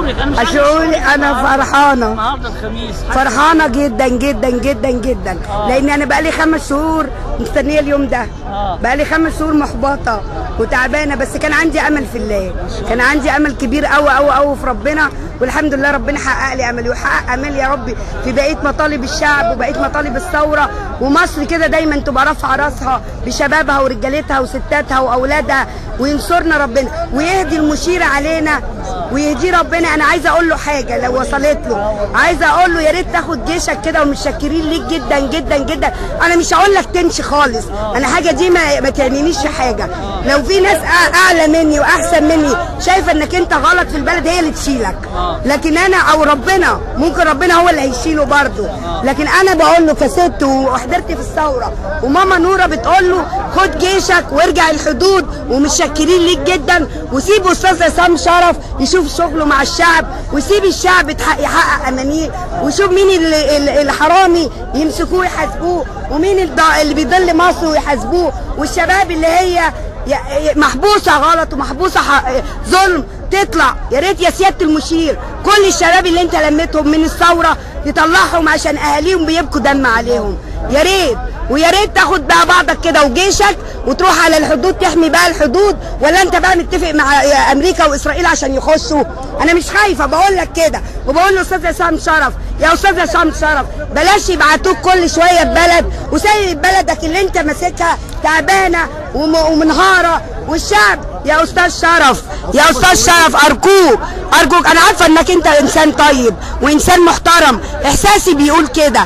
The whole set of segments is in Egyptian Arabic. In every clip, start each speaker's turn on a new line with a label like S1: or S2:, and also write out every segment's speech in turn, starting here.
S1: شعورك انا مش عارف
S2: شعوري انا فرحانه
S1: النهارده الخميس
S2: فرحانه جدا جدا جدا جدا لان انا بقالي خمس شهور مستنيه اليوم ده
S1: آه.
S2: بقالي خمس شهور محبطه وتعبانه بس كان عندي امل في الله كان عندي امل كبير قوي قوي قوي في ربنا والحمد لله ربنا حقق لي املي وحقق املي يا ربي في بقيه مطالب الشعب وبقيه مطالب الثوره ومصر كده دايما تبقى رافعه راسها بشبابها ورجالتها وستاتها واولادها وينصرنا ربنا ويهدي المشير علينا ويهدي ربنا انا عايزه اقول له حاجه لو وصلت له عايزه اقول له يا ريت تاخد جيشك كده ومتشكرين ليك جدا جدا جدا انا مش هقول لك تمشي خالص انا حاجه دي ما, ما تعنينيش في حاجه لو في ناس أع- اعلى مني واحسن مني شايفه انك انت غلط في البلد هي اللي تشيلك لكن انا او ربنا ممكن ربنا هو اللي هيشيله برضه لكن انا بقول له كست وحضرت في الثوره وماما نوره بتقول له خد جيشك وارجع الحدود ومتشكرين ليك جدا وسيب استاذ عصام شرف يشوف شغله مع الشعب وسيب الشعب يتحقق- يحقق امانيه وشوف مين اللي- اللي- الحرامي يمسكوه يحاسبوه ومين الض- اللي بيضل مصر ويحاسبوه والشباب اللي هي ي- ي- محبوسه غلط ومحبوسه ح- ظلم تطلع يا ريت يا سياده المشير كل الشباب اللي انت لميتهم من الثوره تطلعهم عشان اهاليهم بيبكوا دم عليهم يا ريت ويا ريت تاخد بقى بعضك كده وجيشك وتروح على الحدود تحمي بقى الحدود ولا انت بقى متفق مع امريكا واسرائيل عشان يخشوا انا مش خايفه بقول لك كده وبقول له استاذ عصام شرف يا استاذ عصام شرف بلاش يبعتوك كل شويه ببلد وسايب بلدك اللي انت ماسكها تعبانه وم- ومنهاره والشعب يا استاذ شرف يا استاذ شرف ارجوك ارجوك انا عارفه انك انت انسان طيب وانسان محترم احساسي بيقول كده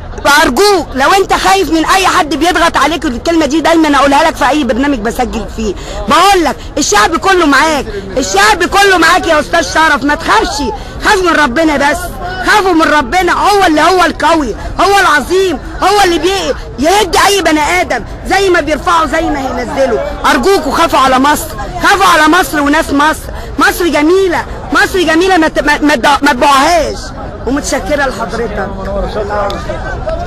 S2: فارجوك لو انت خايف من اي حد بيضغط عليك الكلمه دي دايما اقولها لك في اي برنامج بسجل فيه بقول لك الشعب كله معاك الشعب كله معاك يا استاذ شرف ما تخافش خاف من ربنا بس خافوا من ربنا هو اللي هو القوي هو العظيم هو اللي بي يهد اي بني ادم زي ما بيرفعوا زي ما هينزلوا ارجوكوا خافوا على مصر خافوا على مصر وناس مصر مصر جميله مصر جميله ما ت- ما ما- ما تبيعوهاش ومتشكره لحضرتك